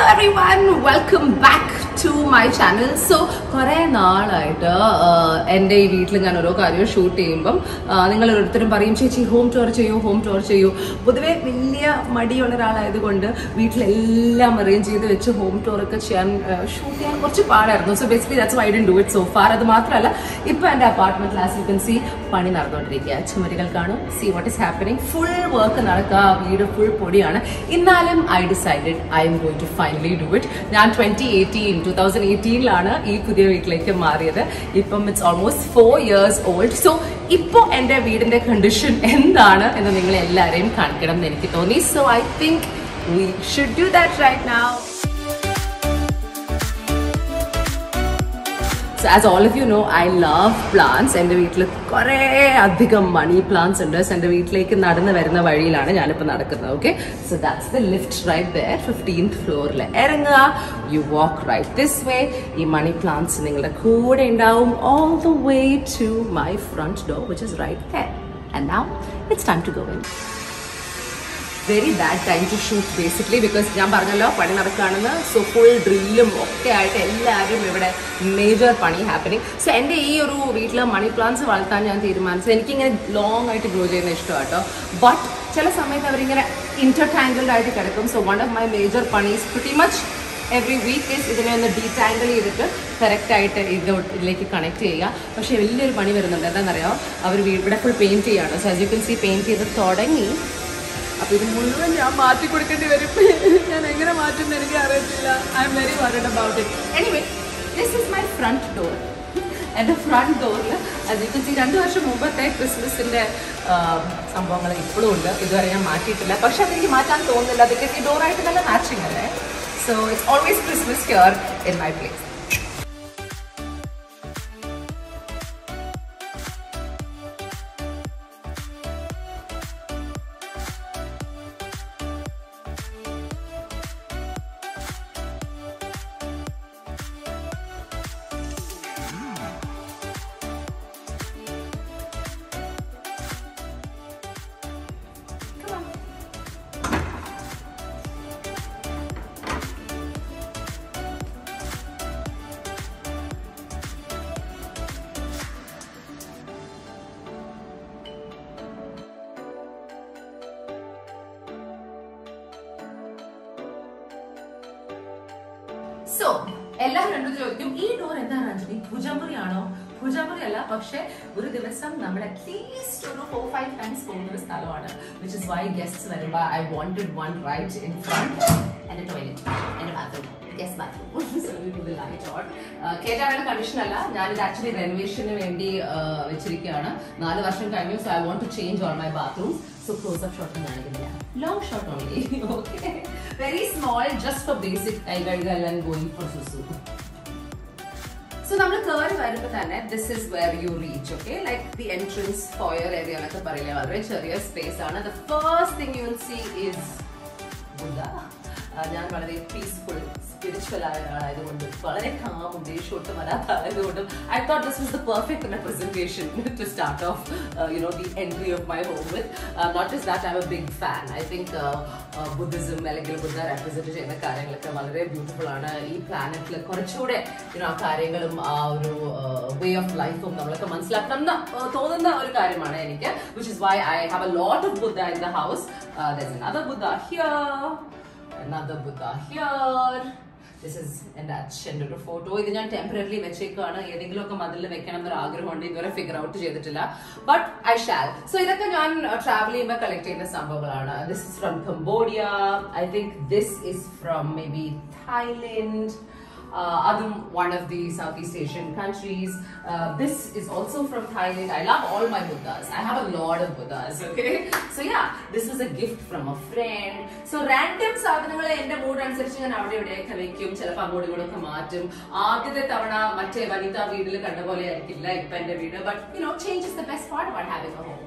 Every everyone welcome back to my channel so കുറേ നാളായിട്ട് ആഹ്, എൻ്റെ ഈ വീട്ടിൽ ഞാൻ ഓരോ കാര്യം ഷൂട്ട് ചെയ്യുമ്പം ആഹ്, നിങ്ങൾ ഓരോരുത്തരും പറയും ചേച്ചി ഹോം ടൂർ ചെയ്യൂ ഹോം ടൂർ ചെയ്യൂ പൊതുവെ വലിയ മടിയുള്ള ഒരാളായതുകൊണ്ട് വീട്ടിലെല്ലാം അറേഞ്ച് ചെയ്ത് വെച്ച് ഹോം ടൂർ ഒക്കെ ചെയ്യാൻ ഷൂട്ട് ചെയ്യാൻ കുറച്ച് പാടായിരുന്നു so basically that's why didn't do it so far അത് മാത്രമല്ല ഇപ്പൊ എൻ്റെ apartment class you can see പണി നടന്നുകൊണ്ടിരിക്കുക ചുമരുകൾ കാണും see what is happening full work നടക്കുക വീട് ഫുൾ പൊടിയാണ് എന്നാലും I decided I'm going to finally do it ഞാൻ ട്വന്റി എയ്റ്റീൻ ടു തൗസൻഡ് എയ്റ്റീനിലാണ് ഈ പുതിയ വീട്ടിലേക്ക് മാറിയത് ഇപ്പം it's almost four years old so ഇപ്പോൾ എൻ്റെ വീടിന്റെ കണ്ടീഷൻ എന്താണ് എന്ന് നിങ്ങൾ എല്ലാവരെയും കാണിക്കണം എന്ന് എനിക്ക് തോന്നി so I think we should do that right now so as all of you know I love plants എൻ്റെ വീട്ടിൽ കുറേ അധികം മണി പ്ലാന്റ്സ് ഉണ്ട് സോ എൻ്റെ വീട്ടിലേക്ക് നടന്നു വരുന്ന വഴിയിലാണ് ഞാനിപ്പോൾ നടക്കുന്നത് okay so that's the lift right there fifteenth ഫ്ലോറിൽ ഇറങ്ങുക you walk right this way ഈ മണി പ്ലാന്റ്സ് നിങ്ങളുടെ കൂടെ ഉണ്ടാവും all the way to my front door which is right there and now it's time to go in very bad time to shoot basically because ഞാൻ പറഞ്ഞല്ലോ പണി നടക്കുകയാണെന്ന് so full ഡ്രില്ലും ഒക്കെ ആയിട്ട് എല്ലാവരും ഇവിടെ മേജർ പണി ഹാപ്പനിങ് സോ എൻ്റെ ഈ ഒരു വീട്ടിൽ മണി പ്ലാന്റ്സ് വളർത്താൻ ഞാൻ തീരുമാനിച്ചത് എനിക്കിങ്ങനെ ലോങ് ആയിട്ട് ഗ്രോ ചെയ്യുന്ന ഇഷ്ടമാണ് കേട്ടോ ബട്ട് ചില സമയത്ത് അവരിങ്ങനെ ഇന്റർടാങ്കിൾഡ് ആയിട്ട് കിടക്കും so one of my major പണീസ് pretty much every week is ഇതിനെ ഒന്ന് ഡീടാങ്കിൾ ചെയ്തിട്ട് കറക്റ്റ് ആയിട്ട് ഇത് ഇതിലേക്ക് കണക്ട് ചെയ്യുക പക്ഷേ വലിയൊരു പണി വരുന്നുണ്ട് എന്താണെന്നറിയോ അവർ ഇവിടെ ഫുൾ പെയിൻറ്റ് ചെയ്യാണ് so as you can see paint ചെയ്ത് തുടങ്ങി അപ്പൊ ഇത് മുഴുവൻ ഞാൻ മാറ്റി കൊടുക്കേണ്ടി വരും ഞാൻ എങ്ങനെ മാറ്റും എനിക്ക് അറിയത്തില്ല I'm very worried about it anyway this is my front door എൻ്റെ ഫ്രണ്ട് ഡോറിൽ അത് ഈ രണ്ട് വർഷം മുമ്പത്തെ ക്രിസ്മസിൻ്റെ സംഭവങ്ങൾ ഇപ്പോഴും ഉണ്ട് ഇതുവരെ ഞാൻ മാറ്റിയിട്ടില്ല പക്ഷെ അതെനിക്ക് മാറ്റാൻ തോന്നുന്നില്ല ബിക്കോസ് ഈ ഡോറായിട്ട് നല്ല മാച്ചിങ് അല്ലേ so it's always Christmas here in my place so എല്ലാവരും എന്നോട് ചോദിക്കും ഈ ഡോർ എന്താണ് അഞ്ജലി ഭുജമുറിയാണോ ഭുജമുറി അല്ല പക്ഷെ ഒരു ദിവസം നമ്മൾ അറ്റ്ലീസ്റ്റ് ഒരു ഫോർ ഫൈവ് ടൈംസ് പോകുന്ന ഒരു സ്ഥലമാണ് വിച്ച് ഇസ് വൈ ഗസ്റ്റ് വരുമ്പോൾ I wanted one right in front എന്റെ ടോയ്ലറ്റ് എന്റെ bathroom guest bathroom light on കേട്ടാനുള്ള കണ്ടീഷൻ അല്ല ഞാനിത് ആക്ച്വലി റെനോവേഷന് വേണ്ടി uh, വെച്ചിരിക്കുകയാണ് നാല് വർഷം കഴിഞ്ഞു so I want to change all my bathroom so close up shot കാണിക്കുന്നില്ല long shot only okay very small just for basic കൈ കഴുകൽ ആൻഡ് ഗോയിങ് ഫോർ സുസു സോ നമ്മൾ കയറി വരുമ്പോൾ തന്നെ this is where you reach okay like the entrance foyer area എന്നൊക്കെ പറയില്ലേ വളരെ ചെറിയ സ്പേസ് ആണ് the first thing you will see is Buddha ഞാൻ വളരെ പീസ്ഫുൾ സ്പിരിച്വൽ ആയ ആളായതുകൊണ്ട് വളരെ കാമും ദേഷ്യമൊട്ടും വരാത്ത ആയതുകൊണ്ടും I thought this is the perfect representation to start off you know the entry of my home with note is that I'm a big fan I think Buddhism അല്ലെങ്കിൽ Buddha represent ചെയ്യുന്ന കാര്യങ്ങളൊക്കെ വളരെ beautiful ആണ് ഈ പ്ലാനറ്റിൽ കുറച്ചുകൂടെ യുനോ ആ കാര്യങ്ങളും ആ ഒരു വേ ഓഫ് ലൈഫും നമ്മളൊക്കെ മനസ്സിലാക്കണം എന്ന് uh, തോന്നുന്ന ഒരു കാര്യമാണ് എനിക്ക് which is why I have a lot of Buddha in the house another Buddha here another Buddha here this is എൻ്റെ അച്ഛൻ്റെ ഒരു ഫോട്ടോ ഇത് ഞാൻ ടെമ്പററി വെച്ചേക്കാണ് ഏതെങ്കിലും ഒക്കെ മതിലിൽ വെക്കണം എന്നൊരു ആഗ്രഹമുണ്ട് ഇതുവരെ ഫിഗർ ഔട്ട് ചെയ്തിട്ടില്ല ബട്ട് ഐ ഷാൽ സോ ഇതൊക്കെ ഞാൻ ട്രാവൽ ചെയ്യുമ്പോൾ കളക്ട് ചെയ്യുന്ന സംഭവങ്ങളാണ് this is from Cambodia I think this is from maybe Thailand uh, അതും one of the Southeast Asian countries. Uh, this is also from Thailand. I love all my Buddhas. I have a lot of Buddhas, okay? So yeah, this was a gift from a friend. So random സാധനങ്ങൾ എന്റെ mood അനുസരിച്ച് ഞാൻ അവിടെ ഇവിടെയൊക്കെ വെക്കും ചിലപ്പോൾ അങ്ങോട്ടും ഇങ്ങോട്ടൊക്കെ മാറ്റും ആദ്യത്തെ തവണ മറ്റേ വനിതാ വീട്ടിൽ കണ്ട പോലെ ആയിരിക്കില്ല ഇപ്പൊ എന്റെ വീട് but you know change is the best part about having a home.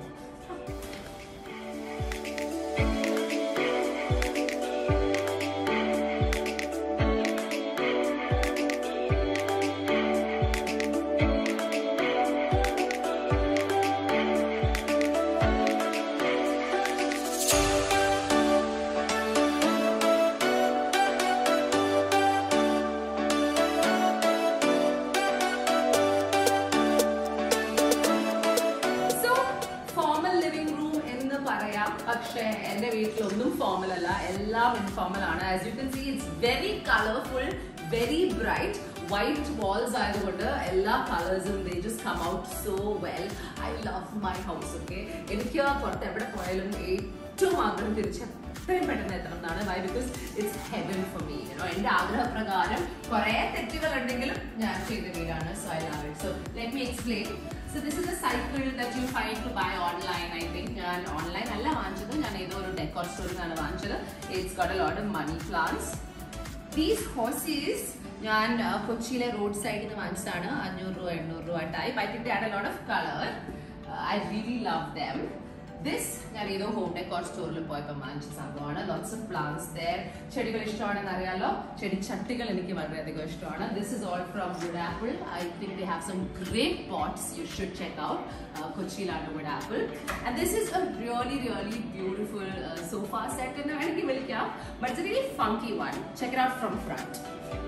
വീട്ടിലൊന്നും ഫോമൽ അല്ല എല്ലാം ഇൻഫോർമൽ ആണ് as you can see it's very colourful very bright white walls ആയതുകൊണ്ട് എല്ലാ കളേഴ്സും they just come out so well I love my house okay എനിക്ക് പുറത്ത് എവിടെ പോയാലും ഏറ്റവും ആഗ്രഹം തിരിച്ച് എത്രയും പെട്ടെന്ന് എത്തണം എന്നാണ് why because it's heaven for me you know എൻ്റെ ആഗ്രഹപ്രകാരം കുറേ തെറ്റുകൾ ഉണ്ടെങ്കിലും ഞാൻ ചെയ്ത വീടാണ് so I love it so let me explain so this is a cycle that you find to buy online I think ഞാൻ ഓൺലൈൻ അല്ല വാങ്ങിച്ചത് ഞാൻ ഏതോ ഒരു ഡെക്കോർ സ്റ്റോറിൽ നിന്നാണ് വാങ്ങിച്ചത് it's got a lot of money plants these hoses ഞാൻ ആ, കൊച്ചിയിലെ റോഡ് സൈഡിൽ നിന്ന് വാങ്ങിച്ചതാണ് അഞ്ഞൂറ് രൂപ എണ്ണൂറ് രൂപ type I think they had a lot of colour I really love them this ഞാൻ ഏതോ ഹോം ഡെക്കോർ സ്റ്റോറിൽ പോയപ്പോൾ വാങ്ങിച്ച സംഭവമാണ് ലോട്ട്സ് ഓഫ് പ്ലാന്റ്സ് ദർ ചെടികൾ ഇഷ്ടമാണെന്ന് അറിയാലോ ചെടി ചട്ടികൾ എനിക്ക് വളരെയധികം ഇഷ്ടമാണ് this is all from Wood Apple I think they have some great pots you should check out കൊച്ചിയിലാണ് Wood Apple and this is a really really beautiful sofa set എന്ന് വേണമെങ്കിൽ വിളിക്കാം but it's really funky one check it out from front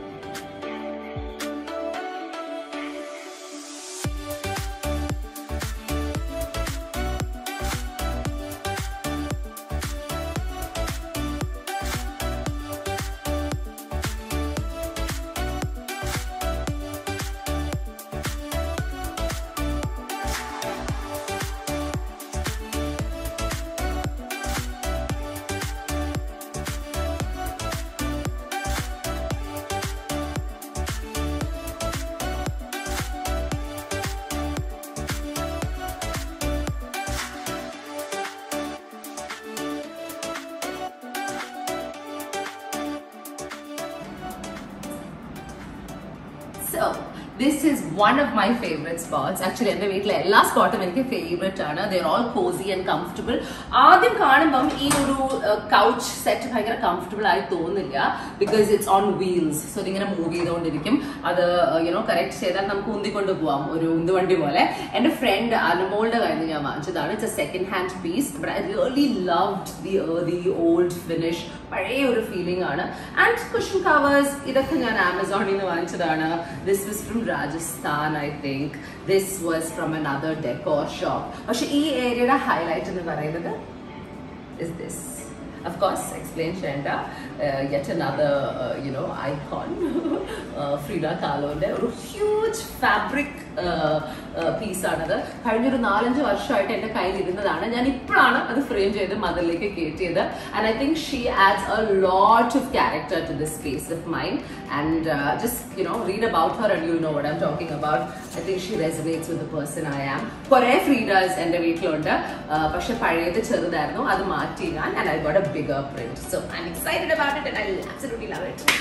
so this is one of my favourite spots actually എൻ്റെ വീട്ടിലെ എല്ലാ സ്പോട്ടും എനിക്ക് favourite ആണ് they're all cosy and comfortable ആദ്യം കാണുമ്പം ഈ ഒരു കൗച്ച് സെറ്റ് ഭയങ്കര കംഫർട്ടബിൾ ആയി തോന്നില്ല because it's on wheels so ഇതിങ്ങനെ മൂവ് ചെയ്തുകൊണ്ടിരിക്കും അത് യുനോ കറക്റ്റ് ചെയ്താൽ നമുക്ക് ഉന്തിക്കൊണ്ട് പോവാം ഒരു ഉന്തുവണ്ടി പോലെ എൻ്റെ ഫ്രണ്ട് അനുമോളുടെ കയ്യിൽ നിന്ന് ഞാൻ വാങ്ങിച്ചതാണ് it's a second hand piece but I really loved the the old finish പഴയ ഒരു ഫീലിംഗ് ആണ് ആൻഡ് കുഷൻ കവേഴ്സ് ഇതൊക്കെ ഞാൻ ആമസോണിൽ നിന്ന് വാങ്ങിച്ചതാണ് this was from Rajasthan I think this was from another decor shop പക്ഷെ ഈ ഏരിയയുടെ ഹൈലൈറ്റ് എന്ന് പറയുന്നത് is this. Of course, explain Shenda, uh, yet another, uh, you know, icon, uh, Frida Kahloന്റെ ഒരു ഹ്യൂജ് ഫാബ്രിക് പീസാണത് കഴിഞ്ഞൊരു നാലഞ്ച് വർഷമായിട്ട് എൻ്റെ കയ്യിൽ ഇരുന്നതാണ് ഞാൻ ഇപ്പോഴാണ് അത് ഫ്രെയിം ചെയ്ത് മദറിലേക്ക് കയറ്റിയത് and I think she adds a lot of character to this space of mind and just you know read about her and you know what I'm talking about I think she resonates with the person I am കുറെ Fridas എൻ്റെ വീട്ടിലുണ്ട് uh, പക്ഷെ പഴയത് ചെറുതായിരുന്നു അത് മാറ്റി ഞാൻ and I got a bigger print so I'm excited about it and I absolutely love it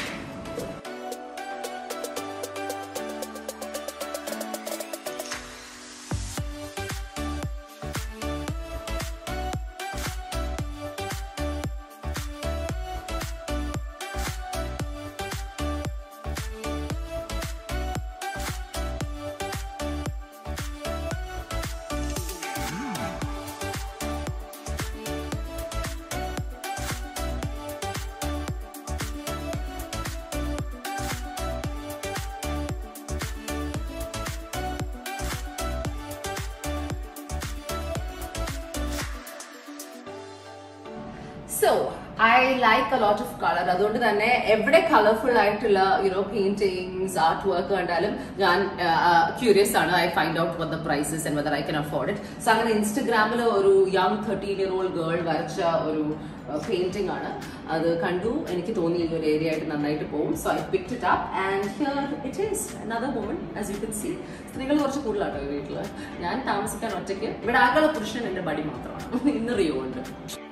so I like a lot of colour അതുകൊണ്ട് തന്നെ എവിടെ കളർഫുൾ ആയിട്ടുള്ള യുനോ പെയിന്റിങ്സ് ആർട്ട് വർക്ക് കണ്ടാലും ഞാൻ ക്യൂരിയസ് ആണ് I find out what the prices and whether I can afford it so അങ്ങനെ ഇൻസ്റ്റഗ്രാമിൽ ഒരു young thirteen year old girl വരച്ച ഒരു പെയിന്റിംഗ് ആണ് അത് കണ്ടു എനിക്ക് തോന്നി ഈ ഒരു ഏരിയ ആയിട്ട് നന്നായിട്ട് പോകും so I picked it up and here it is another woman as you can see സ്ത്രീകൾ കുറച്ച് കൂടുതലാട്ടോ ഈ വീട്ടിൽ ഞാൻ താമസിക്കാൻ ഒറ്റയ്ക്ക് ഇവിടെ ആകെയുള്ള പുരുഷൻ എന്റെ ബടി മാത്രമാണ് ഇന്ന് റിയോ ഉണ്ട്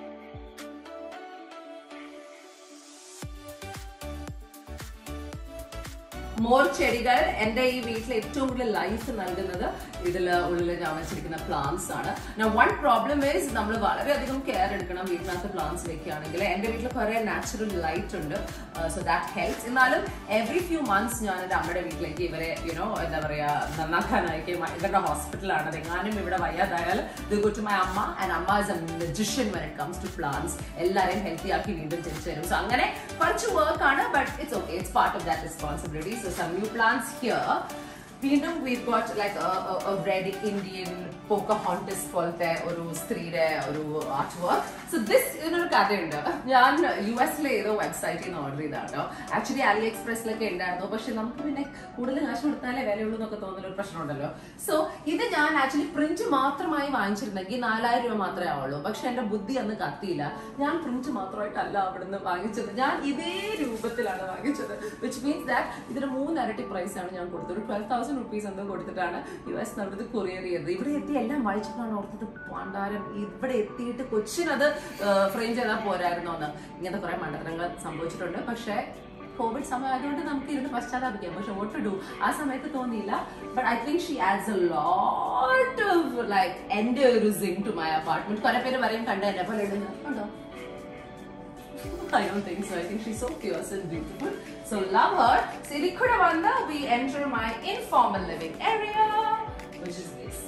മോർ ചെടികൾ എന്റെ ഈ വീട്ടിൽ ഏറ്റവും കൂടുതൽ ലൈഫ് നൽകുന്നത് ഇതിൽ ഉള്ളിൽ ഞാൻ വെച്ചിരിക്കുന്ന പ്ലാന്റ്സ് ആണ് വൺ പ്രോബ്ലം ഈസ് നമ്മൾ വളരെയധികം കെയർ എടുക്കണം വീട്ടിനകത്ത് പ്ലാന്റ്സ് വെക്കുകയാണെങ്കിൽ എന്റെ വീട്ടിൽ കുറെ നാച്ചുറൽ ലൈറ്റ് ഉണ്ട് സോ ദാറ്റ് ഹെൽപ്സ് എന്നാലും എവറി ഫ്യൂ മന്ത്സ് ഞാൻ എൻ്റെ അമ്മയുടെ വീട്ടിലേക്ക് ഇവരെ യുനോ എന്താ പറയാ നന്നാക്കാനായിട്ട് ഇവരുടെ ഹോസ്പിറ്റലാണ് അതെങ്ങാനും ഇവിടെ വയ്യാതായാൽ ഇത് ഗോ ടു മൈ അമ്മ ആൻഡ് അമ്മ is a magician when it comes to plants എല്ലാവരെയും ഹെൽത്തി ആക്കി വീണ്ടും തിരിച്ചു തരും സോ അങ്ങനെ കുറച്ച് വർക്ക് ആണ് but it's okay it's part of that responsibility so some new plants here വീണ്ടും we've got like a, a, a red Indian Pocahontas പോലത്തെ ഒരു സ്ത്രീയുടെ ഒരു ആർട്ട് വർക്ക് സോ ദിസ് ഇതിനൊരു കഥയുണ്ട് ഞാൻ യു എസിലെ ഏതോ വെബ്സൈറ്റിൽ നിന്ന് ഓർഡർ ചെയ്താട്ടോ ആക്ച്വലി അലി എക്സ്പ്രസിലൊക്കെ ഉണ്ടായിരുന്നു പക്ഷെ നമുക്ക് പിന്നെ കൂടുതൽ കാശ് കൊടുത്താലേ വിലയുള്ളൂ എന്നൊക്കെ തോന്നുന്ന ഒരു പ്രശ്നമുണ്ടല്ലോ സോ ഇത് ഞാൻ ആക്ച്വലി പ്രിന്റ് മാത്രമായി വാങ്ങിച്ചിരുന്നെങ്കിൽ നാലായിരം രൂപ മാത്രമേ ആവുള്ളൂ പക്ഷെ എന്റെ ബുദ്ധി അന്ന് കത്തിയില്ല ഞാൻ പ്രിന്റ് മാത്രമായിട്ടല്ല അവിടുന്ന് വാങ്ങിച്ചത് ഞാൻ ഇതേ രൂപത്തിലാണ് വാങ്ങിച്ചത് വിച്ച് മീൻസ് ദാറ്റ് ഇതിന് മൂന്നരട്ടി പ്രൈസ് ആണ് ഞാൻ കൊടുത്തത് ഒരു ട്വൽവ് തൗസൻഡ് റുപ്പീസ് എന്തോ കൊടുത്തിട്ടാണ് യു എസ് നമ്മളത് കൊറിയർ ചെയ്തത് ഇവിടെ എത്തി എല്ലാം വായിച്ചപ്പോഴാണ് ഓർത്തത് പണ്ടാരം ഇവിടെ എത്തിയിട്ട് കൊച്ചിനത് ഫ്രെയിം ചെയ്താൽ പോരായിരുന്നു എന്ന് ഇങ്ങനത്തെ കുറെ മണ്ടത്തരങ്ങൾ സംഭവിച്ചിട്ടുണ്ട് പക്ഷേ കോവിഡ് സമയം ആയതുകൊണ്ട് നമുക്ക് ഇരുന്ന് പശ്ചാത്താപിക്കാം പക്ഷെ വോട്ട് ടു ഡു ആ സമയത്ത് തോന്നിയില്ല but I think she adds a lot of like എന്റെ ഒരു സിങ് ടു മൈ അപ്പാർട്ട്മെന്റ് കുറെ പേര് പറയും കണ്ട എന്നെ പോലെ ഇടുന്നത് കണ്ടോ I don't think so. I think she's so fierce and beautiful. So love her. So Likudavanda, we enter my informal living area, which is this.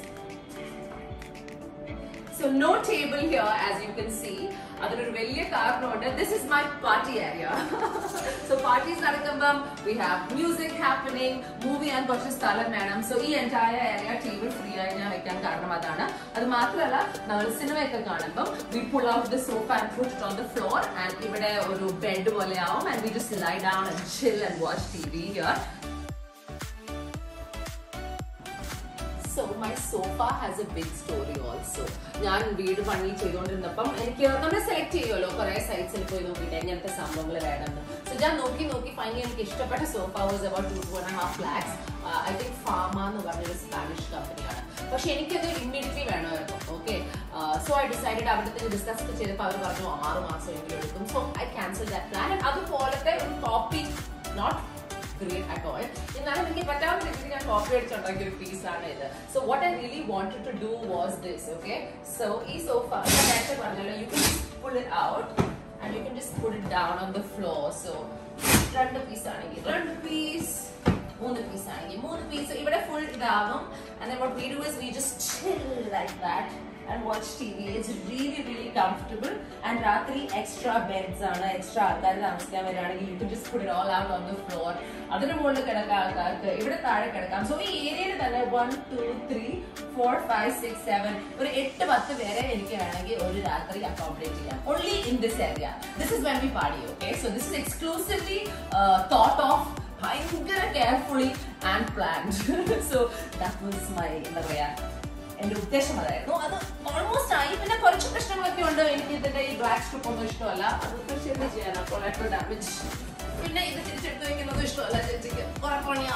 So no table here as you can see. അതിനൊരു വലിയ കാരണമുണ്ട് this is my party area so parties നടക്കുമ്പം we have music happening move ചെയ്യാൻ കുറച്ച് സ്ഥലം വേണം so ഈ entire area table free ആയി ഞാൻ വെക്കാൻ കാരണം അതാണ് അത് മാത്രമല്ല നമ്മൾ സിനിമയൊക്കെ കാണുമ്പോൾ we pull out the sofa and put on the floor and ഇവിടെ ഒരു ബെഡ് പോലെ ആവും and we just lie down and chill and watch T V here so my sofa has a big story also ഞാൻ വീട് പണി ചെയ്തുകൊണ്ടിരുന്നപ്പം എനിക്ക് നമ്മൾ select ചെയ്യുമല്ലോ കുറെ സൈറ്റ്സിൽ പോയി നോക്കിയിട്ട് എങ്ങനത്തെ സംഭവങ്ങൾ വേണമെന്ന് സോ ഞാൻ നോക്കി നോക്കി ഫൈനലി എനിക്ക് ഇഷ്ടപ്പെട്ട sofa was about two two and half lakhs I think Fama എന്ന് പറഞ്ഞൊരു സ്പാനിഷ് കമ്പനിയാണ് പക്ഷെ എനിക്കത് ഇമ്മീഡിയറ്റ്ലി വേണമായിരുന്നു ഓക്കെ സോ ഐ ഡിസൈഡഡ് അവിടുത്തെ ഡിസ്കസ് ചെയ്തപ്പോൾ അവർ പറഞ്ഞു ആറ് മാസം എങ്കിലും എടുക്കും so I cancel that plan അതുപോലത്തെ ഒരു copy not great at all എന്നാലും എനിക്ക് പറ്റാവുന്ന രീതിയിൽ ഞാൻ കോപ്പി അടിച്ചുണ്ടാക്കിയ ഒരു പീസാണ് ഇത് so what I really wanted to do was this okay so ഈ സോഫ ഞാൻ നേരത്തെ പറഞ്ഞല്ലോ you can pull it out and you can just pull it down on the floor so രണ്ട് പീസ് ആണെങ്കിൽ രണ്ട് പീസ് മൂന്ന് പീസ് ആണെങ്കിൽ മൂന്ന് പീസ് ഇവിടെ ഫുൾ ഇതാവും and then what we do is we just chill like that and watch TV. It's really, really comfortable. And രാത്രി extra beds ആണ് extra ആൾക്കാർ താമസിക്കാൻ വരികയാണെങ്കിൽ you can just put it all out on the floor. അതിന് മുകളിൽ കിടക്കാൻ ആൾക്കാർക്ക് ഇവിടെ താഴെ കിടക്കാം സോ ഈ ഏരിയയിൽ തന്നെ one two three four five six seven ഒരു എട്ട് പത്ത് പേരെ എനിക്ക് വേണമെങ്കിൽ ഒരു രാത്രി അക്കോമഡേറ്റ് ചെയ്യാം only in this area this is when we party okay so this is exclusively thought of ഭയങ്കര carefully and planned so that was my എന്താ പറയാ എന്റെ ഉദ്ദേശം അതായിരുന്നു അത് ഓൾമോസ്റ്റ് ആയി പിന്നെ കുറച്ച് പ്രശ്നങ്ങളൊക്കെ ഉണ്ട് എനിക്ക് ഇതിന്റെ ഈ ബ്ലാക്ക് സ്ട്രിപ്പ് ഒന്നും ഇഷ്ടമല്ല അതൊക്കെ ശരി ചെയ്യാനാ കൊളാറ്റർ ഡാമേജ് പിന്നെ ഇത് തിരിച്ചെടുത്ത് വെക്കുന്നതും ഇഷ്ടമല്ല ചേച്ചിക്ക് കുറെ പണിയാ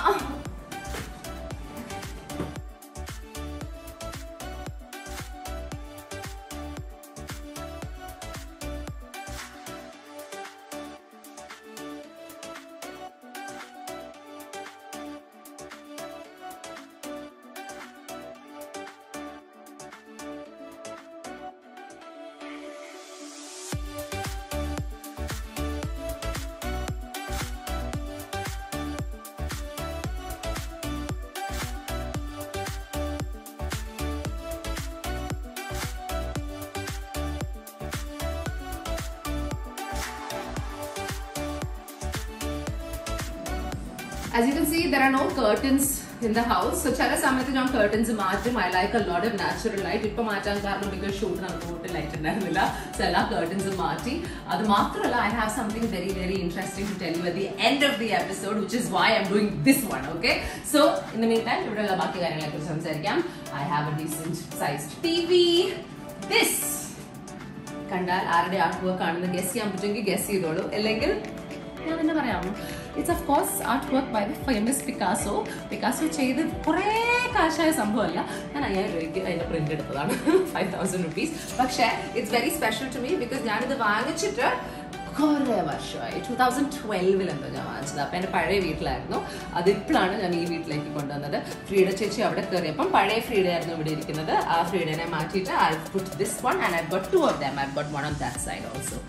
As you can see, there are no curtains in the house. So ചില സമയത്ത് ഞാൻ curtains മാറ്റും I like a lot of natural light ഇപ്പൊ മാറ്റാൻ കാരണം ബിക്കോസ് ഷൂട്ട് നമുക്ക് കൂട്ട് ലൈറ്റ് ഉണ്ടായിരുന്നില്ല സോ എല്ലാ curtains മാറ്റി അത് മാത്രമല്ല I have something very very interesting to tell you at the end of the episode which is why I'm doing this one okay so in the mean time ഇവിടെയുള്ള ബാക്കി കാര്യങ്ങളെ കുറിച്ച് സംസാരിക്കാം I have a decent sized T V this കണ്ടാൽ ആരുടെ art work ആണെന്ന് guess ചെയ്യാൻ പറ്റുമെങ്കിൽ ഗസ് ചെയ്തോളൂ അല്ലെങ്കിൽ ഞാൻ തന്നെ പറയാം it's of course art work by the famous Picasso Picasso ചെയ്ത് കുറേ കാശായ സംഭവമല്ല ഞാൻ അയ്യായിരം രൂപയ്ക്ക് അതിന്റെ പ്രിന്റ് എടുത്തതാണ് ഫൈവ് തൗസൻഡ് റുപ്പീസ് പക്ഷേ it's very special to me because ഞാനിത് വാങ്ങിച്ചിട്ട് കുറേ വർഷമായി ടൂ തൗസൻഡ് ട്വൽവിൽ എന്തോ ഞാൻ വാങ്ങിച്ചത് അപ്പം എൻ്റെ പഴയ വീട്ടിലായിരുന്നു അതിപ്പോഴാണ് ഞാൻ ഈ വീട്ടിലേക്ക് കൊണ്ടുവന്നത് ഫ്രീഡ ചേച്ചി അവിടെ കയറിയപ്പം പഴയ ഫ്രീഡ ആയിരുന്നു ഇവിടെ ഇരിക്കുന്നത് ആ ഫ്രീഡനെ മാറ്റിയിട്ട് I put this one and I got two of them I got one of that side also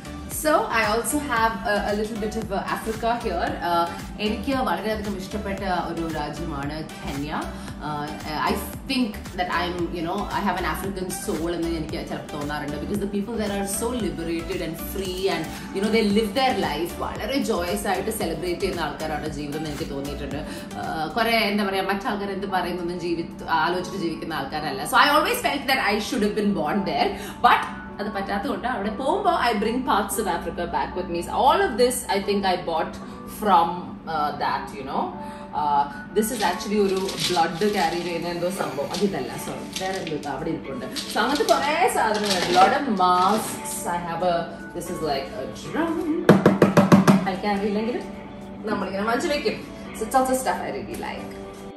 So I also have a, a little bit of uh, Africa here. Uh, എനിക്ക് വളരെയധികം ഇഷ്ടപ്പെട്ട ഒരു രാജ്യമാണ് Kenya I think that I'm you know I have an African soul എന്ന് എനിക്ക് ചിലപ്പോൾ തോന്നാറുണ്ട് because the people there are so liberated and free and you know they live their life വളരെ ജോയസ് ആയിട്ട് സെലിബ്രേറ്റ് ചെയ്യുന്ന ആൾക്കാരാണ് ജീവിതം എന്ന് എനിക്ക് തോന്നിയിട്ടുണ്ട് കുറെ എന്താ പറയാ മറ്റാൾക്കാർ എന്ത് പറയുന്നൊന്നും ജീവി ആലോചിച്ചിട്ട് ജീവിക്കുന്ന ആൾക്കാരല്ല so I always felt that I should been born there but അത് പറ്റാത്തതുകൊണ്ട് അവിടെ പോകുമ്പോൾ I bring parts of Africa back with me all of this I think I bought from that you know this is actually ഒരു blood carry ചെയ്യുന്ന എന്തോ സംഭവം അതിതല്ല sorry വേറെ എന്തോ അവിടെ ഇരിപ്പുണ്ട് സോ അങ്ങനത്തെ കുറെ സാധനങ്ങൾ lot of masks I have this is like drum കളിക്കാൻ അറിയില്ലെങ്കിൽ നമ്മളിങ്ങനെ മഞ്ചു വെക്കും so it's also stuff I really like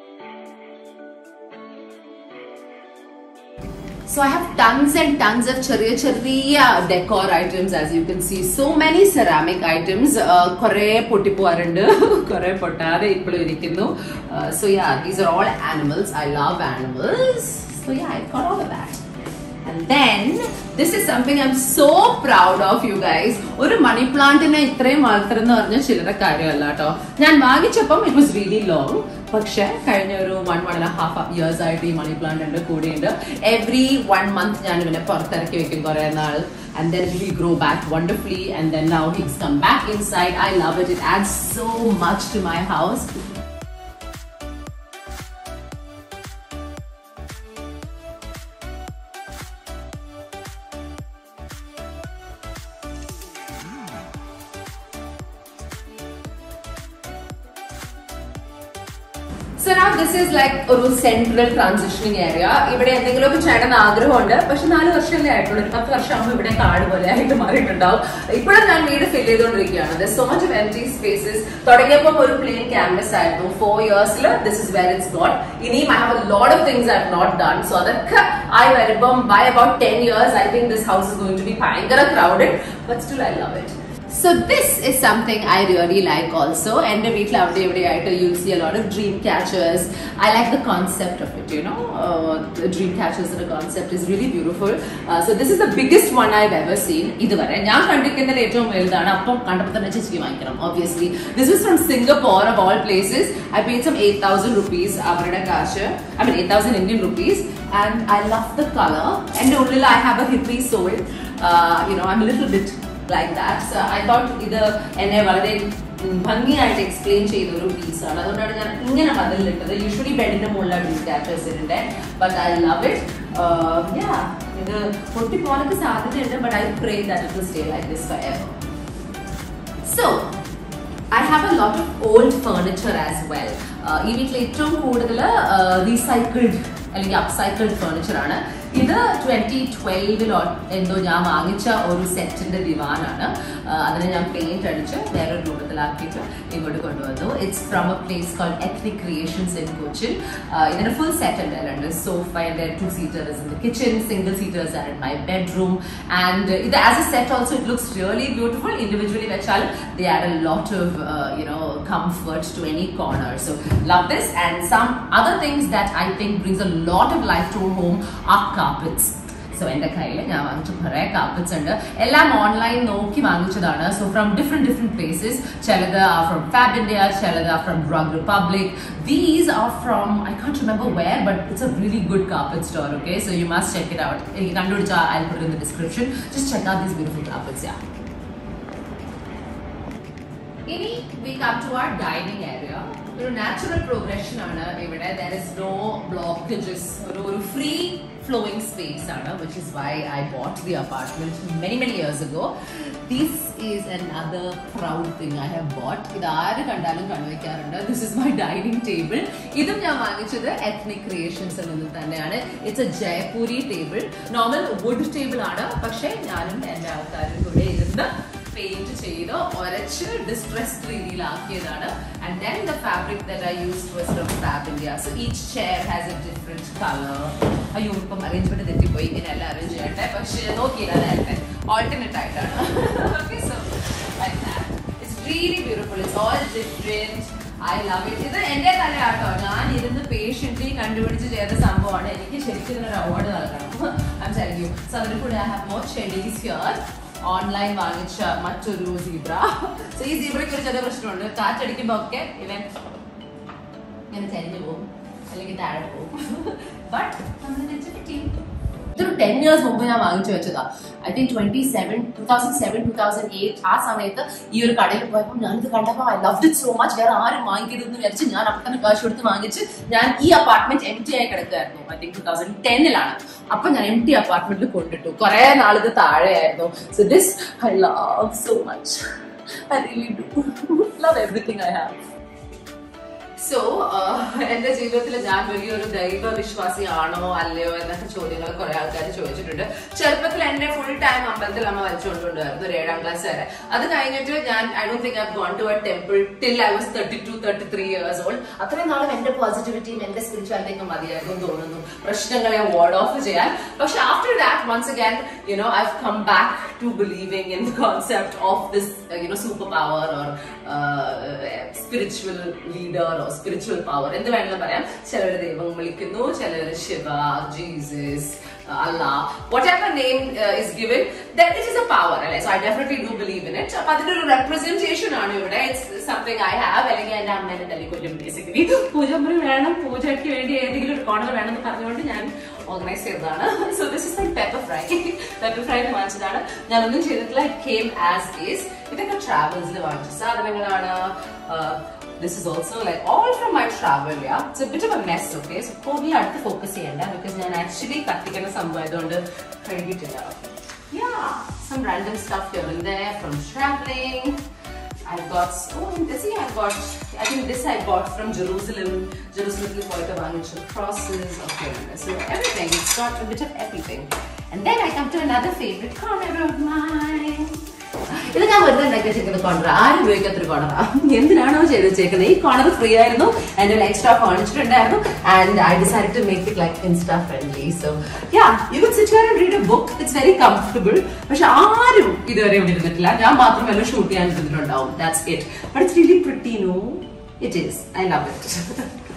So I have tons and tons of ചെറിയ ചെറിയ decor items as you can see. So many ceramic items. Uh, കുറെ പൊട്ടിപ്പോവാറുണ്ട് കുറെ പൊട്ടാതെ ഇപ്പോഴും ഇരിക്കുന്നു. Uh, so yeah, these are all animals. I love animals. So yeah, I've got all of that. And then this is something I'm so proud of you guys. ഒരു മണി പ്ലാന്റിനെ ഇത്രയും വളർത്തണം എന്ന് പറഞ്ഞ ചില്ലറ കാര്യമല്ല കേട്ടോ ഞാൻ വാങ്ങിച്ചപ്പം ഇറ്റ് വാസ് റിയലി ലോങ് പക്ഷെ കഴിഞ്ഞ ഒരു one one and half years ആയിട്ട് ഈ മണി പ്ലാന്റ് ഉണ്ട് കൂടിയുണ്ട് എവറി വൺ മന്ത് ഞാൻ ഇവനെ പുറത്തിറക്കി വെക്കും കുറെ നാൾ and then he grow back wonderfully and then now he's come back inside i love it it adds so much to my house so now this is like ഒരു central transitioning area ഇവിടെ എന്തെങ്കിലുമൊക്കെ ചെയ്യണം ആഗ്രഹമുണ്ട് പക്ഷെ നാല് വർഷമല്ലേ ആയിട്ടുള്ളൂ ഒരു പത്ത് വർഷമാകുമ്പോൾ ഇവിടെ കാട് പോലെ ആയിട്ട് മാറിയിട്ടുണ്ടാവും ഇപ്പോഴും ഞാൻ വീട് ഫിൽ ചെയ്തുകൊണ്ടിരിക്കുകയാണ് so much of empty spaces തുടങ്ങിയപ്പോൾ ഒരു പ്ലെയിൻ ക്യാൻവസ് ആയിരുന്നു ഫോർ ഇയേഴ്സിൽ this is where it's got ഇനിയും I have a lot of things I have not done so അതൊക്കെ ആയി വരുമ്പം by about ten years I think this house is going to be ഭയങ്കര crowded but still I love it So this is something I really like also. And the വീട്ടിൽ അവിടെ ഇവിടെ ആയിട്ട് you'll see a lot of dream catchers. I like the concept of it, you know. Uh, the dream catchers and the concept is really beautiful. Uh, so this is the biggest one I've ever seen. ഇതുവരെ ഞാൻ കണ്ടിരിക്കുന്നതിൽ ഏറ്റവും വലുതാണ് അപ്പം കണ്ടപ്പോൾ തന്നെ ചേച്ചിക്ക് വാങ്ങിക്കണം obviously. This is from Singapore of all places. I paid some 8,000 rupees അവരുടെ കാശ്. I mean 8,000 Indian rupees. And I love the color. എൻ്റെ ഉള്ളിൽ I have a hippie soul. Uh, you know, I'm a little bit like that so I thought ഇത് എന്നെ വളരെ ഭംഗിയായിട്ട് explain ചെയ്ത ഒരു പീസാണ് അതുകൊണ്ടാണ് ഞാൻ ഇങ്ങനെ മതിലിട്ടത് യൂഷ്വലി ബെഡിന്റെ മുകളിലാണ് ഡീ സ്റ്റാറ്റേഴ്സ് ഇതിന്റെ but I love it yeah ഇത് പൊട്ടിപ്പോകാനൊക്കെ സാധ്യതയുണ്ട് but I pray that it stay like this forever so I have a lot of old furniture as well ഈ വീട്ടിൽ ഏറ്റവും കൂടുതൽ റീസൈക്കിൾഡ് അല്ലെങ്കിൽ അപ്സൈക്കിൾഡ് ഫേർണിച്ചർ ആണ് ഇത് ട്വന്റി ട്വൽവിലോ എന്തോ ഞാൻ വാങ്ങിച്ച ഒരു സെറ്റിന്റെ ദിവാനാണ് അതിനെ ഞാൻ പെയിന്റ് അടിച്ച് വേറൊരു രൂപത്തിലാക്കിയിട്ട് ഇങ്ങോട്ട് കൊണ്ടുവന്നു it's from a place call Ethnic Creations in Cochin ഇതിന് ഫുൾ സെറ്റ് ഉണ്ട് sofa and two seaters in the kitchen single seaters and my bedroom and ഇത് as a set also it looks really beautiful individually വെച്ചാൽ they are a lot of you know comfort to any corner so love this and some other things that I think brings a lot of life to home ആ carpets so എൻ്റെ കയ്യിൽ ഞാൻ വാങ്ങിച്ച കുറേ carpets ഉണ്ട് എല്ലാം online നോക്കി വാങ്ങിച്ചതാണ് so from different different places ചിലത് ആർ ഫ്രം ഫാബ് ഇന്ത്യ ചിലത് are from the Rug Republic these are from I can't remember where but it's a really good carpet store okay so you must check it out എനിക്ക് കണ്ടുപിടിച്ചാൽ I put in the description just check out these beautiful carpets yeah ഇനി we come to our dining area ഒരു natural progression ആണ് ഇവിടെ there is no blockages ഒരു ഒരു free flowing space ആണ് which is why I bought the apartment many many years ago this is another proud thing I have bought ഇത് ആര് കണ്ടാലും കണ്ടുവയ്ക്കാറുണ്ട് this is my dining table ഇതും ഞാൻ വാങ്ങിച്ചത് എത്നിക് ക്രിയേഷൻസിൽ നിന്ന് തന്നെയാണ് it's a Jaipuri table normal wood table ആണ് പക്ഷേ ഞാനും എൻ്റെ ആൾക്കാരും കൂടെ ഇരുന്ന് പെയിന്റ് ചെയ്ത് ഒരച്ച് ഡിസ്ട്രെസ്ഡ് രീതിയിലാക്കിയതാണ് and then the fabric that I use was from Fabindia so each chair has a different colour അയ്യോ ഇപ്പം അറേഞ്ച്മെന്റ് തെറ്റിപ്പോയി ഇങ്ങനെ എല്ലാം അറേഞ്ച് ചെയ്യട്ടെ പക്ഷേ നോക്കിയില്ല നേരത്തെ ഓൾട്ടർനേറ്റ് ആയിട്ടാണ് okay so like that it's really beautiful it's all different I love it ഇത് എന്റെ തലയാട്ടോ ഞാൻ ഇരുന്ന് പേഷ്യൻ്റ്ലി കണ്ടുപിടിച്ച് ചെയ്ത സംഭവമാണ് എനിക്ക് ശരിക്കും ഇതിനൊരു അവാർഡ് നൽകണം ഐ ടെലിംഗ് യു സോ അതിൽ കൂടെ ഐ ഹാവ് മോർ ചെഡീസ് ഹിയർ ഓൺലൈൻ വാങ്ങിച്ച മറ്റൊരു സീബ്ര സോ ഈ സീബ്രയ്ക്ക് ഒരു ചെറിയ പ്രശ്നമുണ്ട് കാറ്റടിക്കുമ്പോ ഒക്കെ ഇവൻ ഇങ്ങനെ ചരിഞ്ഞു പോകും അല്ലെങ്കിൽ താഴെ പോകും ബട്ട് നമ്മൾ വെച്ച് പറ്റി ഇതൊരു ടെൻ ഇയേഴ്സ് മുമ്പ് ഞാൻ വാങ്ങിച്ചു വെച്ചതാ I think twenty seven two thousand seven two thousand eight ആ സമയത്ത് ഈ ഒരു കടയിൽ പോയപ്പോൾ ഞാനിത് കണ്ടപ്പോൾ I love it so much വേറെ ആരും വാങ്ങിക്കരുതെന്ന് വിചാരിച്ച് ഞാൻ അപ്പം തന്നെ കാശ് കൊടുത്ത് വാങ്ങിച്ച് ഞാൻ ഈ അപ്പാർട്ട്മെന്റ് എം ടി ആയി കിടക്കുകയായിരുന്നു ഐ തിങ്ക് ടൂ തൗസൻഡ് ടെന്നിലാണ് അപ്പൊ ഞാൻ എം ടി അപ്പാർട്ട്മെന്റിൽ കൊണ്ടിട്ടു കുറെ നാളിത് താഴെയായിരുന്നു so this I love so much I really do love everything I have so എന്റെ ജീവിതത്തിൽ ഞാൻ വലിയൊരു ദൈവ വിശ്വാസിയാണോ അല്ലയോ എന്നൊക്കെ ചോദ്യങ്ങൾ കുറെ ആൾക്കാർ ചോദിച്ചിട്ടുണ്ട് ചെറുപ്പത്തിൽ എന്നെ ഫുൾ ടൈം അമ്പലത്തിൽ അമ്മ വലിച്ചുകൊണ്ടുണ്ടായിരുന്നു ഒരു ഏഴാം ക്ലാസ് വരെ അത് കഴിഞ്ഞിട്ട് ഞാൻ I don't think I gone to a temple till I was thirty two thirty three years old അത്രയും നാളും എന്റെ പോസിറ്റിവിറ്റിയും എന്റെ സ്പിരിച്വാലിറ്റിയും മതിയായിരുന്നു എന്ന് തോന്നുന്നു പ്രശ്നങ്ങളെ വാർഡ് ഓഫ് ചെയ്യാൻ പക്ഷെ after that once again you know I come back to believing in the concept of this you know super power or spiritual leader or spiritual power എന്ത് വേണമെങ്കിലും പറയാം ചിലർ ദൈവം വിളിക്കുന്നു ചിലർ Shiva Jesus Allah, whatever name uh, is given, then it is a power, അല്ലേ so I definitely do believe in it അപ്പൊ അതിന്റെ ഒരു റെപ്രസെന്റേഷൻ ആണ് ഇവിടെ ഇറ്റ്സ് സംതിങ് ഐ ഹാവ് അല്ലെങ്കിൽ എന്റെ അമ്മേനെ തല്ലിക്കൊല്ലും ബേസിക്കലി പൂജമുറി വേണം പൂജയ്ക്ക് വേണ്ടി ഏതെങ്കിലും ഒരു കോർണർ വേണമെന്ന് പറഞ്ഞുകൊണ്ട് ഞാൻ ഓർഗനൈസ് ചെയ്തതാണ് so this is like Pepperfry Pepperfry വാങ്ങിച്ചതാണ് ഞാൻ ഒന്നും ചെയ്തിട്ടില്ല ഇറ്റ് കെയിം ആസ് ഈസ് ഇതൊക്കെ ട്രാവൽസിൽ വാങ്ങിച്ച സാധനങ്ങളാണ് this is also like all from my travel yeah it's a bit of a mess okay so കൂടുതൽ അടുത്ത് ഫോക്കസ് ചെയ്യണ്ട because ഞാൻ ആക്ച്വലി കത്തിക്കുന്ന സംഭവം ആയതുകൊണ്ട് കഴുകിയിട്ടില്ല yeah some random stuff here and there from traveling I got oh this yeah I got I think this I bought from Jerusalem Jerusalem പോയിട്ട് വാങ്ങിച്ച crosses okay so everything it's got a bit of everything and then I come to another favorite corner of mine ഇത് ഞാൻ വെറുതെ ഉണ്ടാക്കി വെച്ചിരിക്കുന്ന corner ആരും ഉപയോഗിക്കാത്തൊരു കോർണറാ എന്തിനാണോ ചെയ്ത് വെച്ചേക്കുന്നത് ഈ കോർണർ ഫ്രീ ആയിരുന്നു എന്റെ ഒരു എക്സ്ട്രാ ഫേർണിച്ചർ ഉണ്ടായിരുന്നു and I decide to make it like insta friendly so yeah you will sit and read a book it's very comfortable പക്ഷെ ആരും ഇതുവരെ ഇവിടെ ഇരുന്നിട്ടില്ല ഞാൻ മാത്രമല്ല ഷൂട്ട് ചെയ്യാൻ ഇരുന്നിട്ടുണ്ടാവും that's it but it's really pretty no it is I love it